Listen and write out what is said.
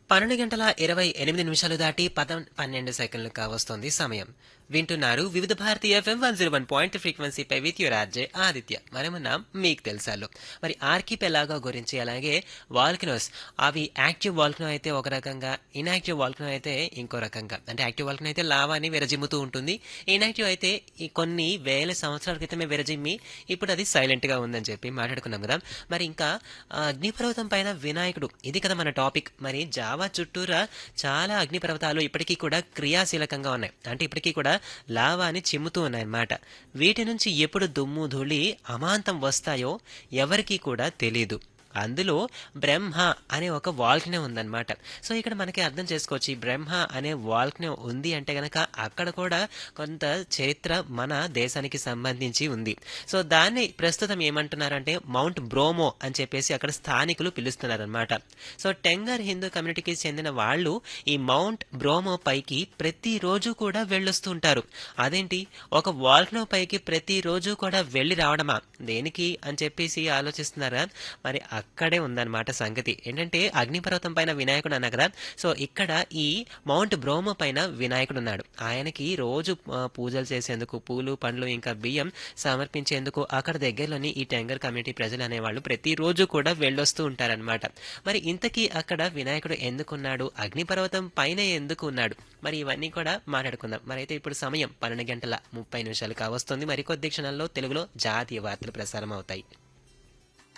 పన్నెండు గంటల ఇరవై ఎనిమిది నిమిషాలు దాటి పద పన్నెండు సెకండ్లు కావస్తోంది సమయం వింటున్నారు వివిధ భారతీయ FM one zero one point ఫ్రీక్వెన్సీపై విత్ యువర్ ఆర్జే ఆదిత్య మనమున్నాం మీకు తెలుసాలో మరి ఆర్కిపెలాగో గురించి అలాగే వాల్కనోస్ అవి యాక్టివ్ వాల్కనో అయితే ఒక రకంగా ఇన్యాక్టివ్ వాల్కనో అయితే ఇంకో రకంగా అంటే యాక్టివ్ వాల్కనో అయితే లావాని విరజిమ్ముతూ ఉంటుంది ఇన్యాక్టివ్ అయితే ఈ కొన్ని వేల సంవత్సరాల క్రితమే విరజిమ్మి ఇప్పుడు అది సైలెంట్ గా ఉందని చెప్పి మాట్లాడుకున్నాం కదా మరి ఇంకా ఆ, అగ్నిపర్వతం పైన వినాయకుడు ఇది కదా మన టాపిక్ మరి జావా చుట్టూరా చాలా అగ్నిపర్వతాలు ఇప్పటికీ కూడా క్రియాశీలకంగా ఉన్నాయి అంటే ఇప్పటికీ కూడా లావాని చిమ్ముతూ ఉన్నాయన్నమాట వీటి నుంచి ఎప్పుడు దుమ్ము ధూళి అమాంతం వస్తాయో ఎవరికీ కూడా తెలియదు అందులో బ్రహ్మ అనే ఒక వాల్క్నే ఉందన్నమాట సో ఇక్కడ మనకి అర్థం చేసుకోవచ్చు ఈ బ్రహ్మ అనే వాల్క్నే ఉంది అంటే గనక అక్కడ కూడా కొంత చరిత్ర మన దేశానికి సంబంధించి ఉంది సో దాన్ని ప్రస్తుతం ఏమంటున్నారంటే మౌంట్ బ్రోమో అని చెప్పేసి అక్కడ స్థానికులు పిలుస్తున్నారనమాట సో టెంగర్ హిందూ కమ్యూనిటీకి చెందిన వాళ్ళు ఈ మౌంట్ బ్రోమో పైకి ప్రతిరోజు కూడా వెళ్ళొస్తుంటారు అదేంటి ఒక వాల్క్నో పైకి ప్రతిరోజు కూడా వెళ్ళి రావడమా దేనికి అని చెప్పేసి ఆలోచిస్తున్నారా మరి అక్కడే ఉందన్నమాట సంగతి ఏంటంటే అగ్నిపర్వతం పైన వినాయకుడు అన్నా కదా సో ఇక్కడ ఈ మౌంట్ బ్రోమో పైన వినాయకుడు ఉన్నాడు ఆయనకి రోజు ఆ, పూజలు చేసేందుకు పూలు పండ్లు ఇంకా బియ్యం సమర్పించేందుకు అక్కడ దగ్గరలోని ఈ టెంగర్ కమ్యూనిటీ ప్రజలు అనేవాళ్ళు ప్రతిరోజు కూడా వెళ్ళొస్తూ ఉంటారనమాట మరి ఇంతకీ అక్కడ వినాయకుడు ఎందుకున్నాడు అగ్నిపర్వతం పైన ఎందుకు ఉన్నాడు మరి ఇవన్నీ కూడా మాట్లాడుకుందాం మరి అయితే ఇప్పుడు సమయం పన్నెండు గంటల ముప్పై నిమిషాలు కావస్తుంది మరికొద్ది క్షణాల్లో తెలుగులో జాతీయ వార్తలు ప్రసారం అవుతాయి